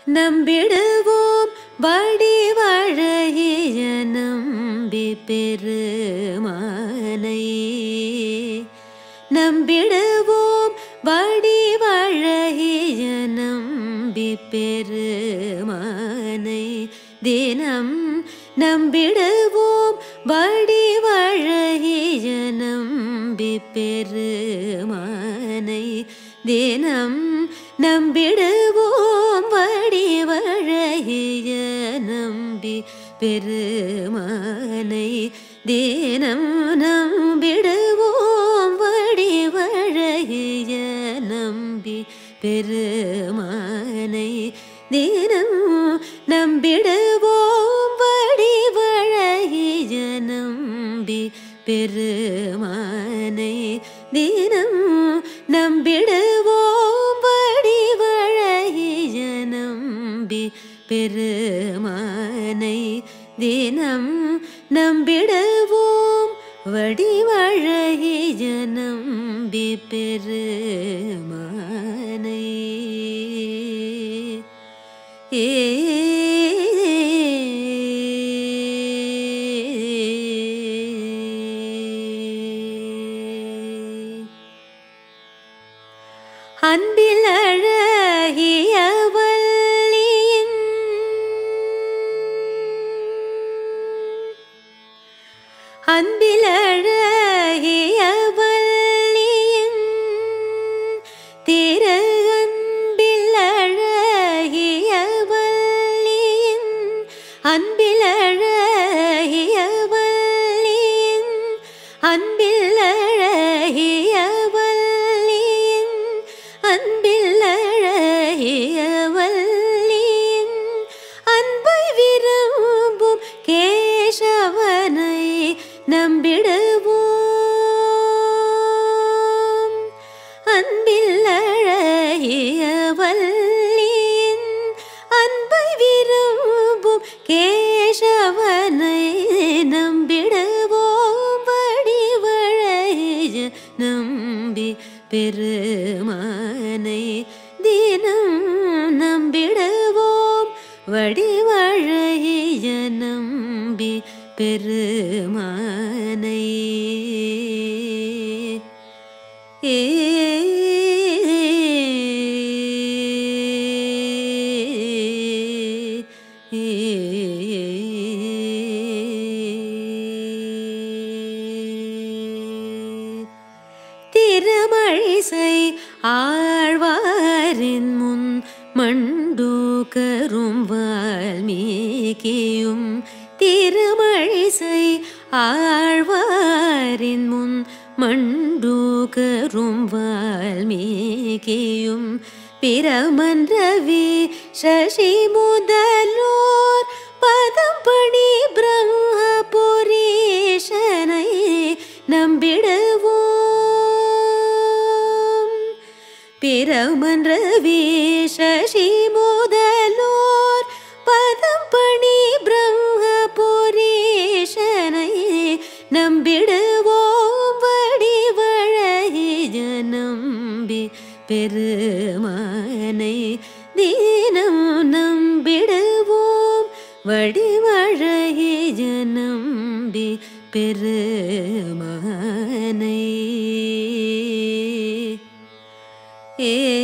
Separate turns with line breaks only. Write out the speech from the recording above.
நம்பிடுவோம் வடிவழகிய நம்பி பெருமானை நம்பிடுவோம் வடிவழகிய நம்பி பெருமானை தினம் நம்பிடுவோம் வடிவழகிய நம்பி பெருமானை தினம் நம்பிடுவோம் வடிவழகிய நம்பி பெருமானை தினம் நம்பிடுவோம் வடிவழகிய நம்பி பெருமானை தினம் நம்பிடுவோம் வடிவழகிய நம்பி பெருமானை தினம் நம்பிடுவோம் வடிவழகிய நம்பி பெருமானை தினம் நம்பிடுவோம் வடிவழகிய நம்பி பெருமானை ஏ அன்பில் அழகிய வல்லியின் அன்பில் அழகிய வல்லியின் திரு அன்பில் அழகிய வல்லியின் அன்பில் அழகிய வல்லியின் அன்பில் அழகிய வல்லியின் அன்பில் அழகிய வல்லியின் அன்பை விரும்பும் கேசவனை நம்பிடுவோம் அன்பில் அழகிய வல்லியின் அன்பை விரும்பும் கேசவனை நம்பிடுவோம் வடிவழைய நம்பி பெருமானை தினம் நம்பிடுவோம் வடிவழைய நம்பி பெருமானை ஏ திருமழிசை ஆழ்வாரின் முன் மண்டூக்கரும் வால்மீகியும் திருமழிசை ஆழ்வாரின் முன் மண்டூக்கரும் வால்மீகியும் பிரமன் ரவி சசி முதலோர் பதம் பணி பிரம்மபுரீஷனை நம்பிடுவோம் பிரமன் ரவி சசி முதலோர் பதம் பணி பிரம்மபுரீஷனை நம்பிடுவோம் வடிவழகிய நம்பி பெருமானை தீனம் நம்பிடுவோம் வடிவழகிய நம்பி பெருமானை ஏ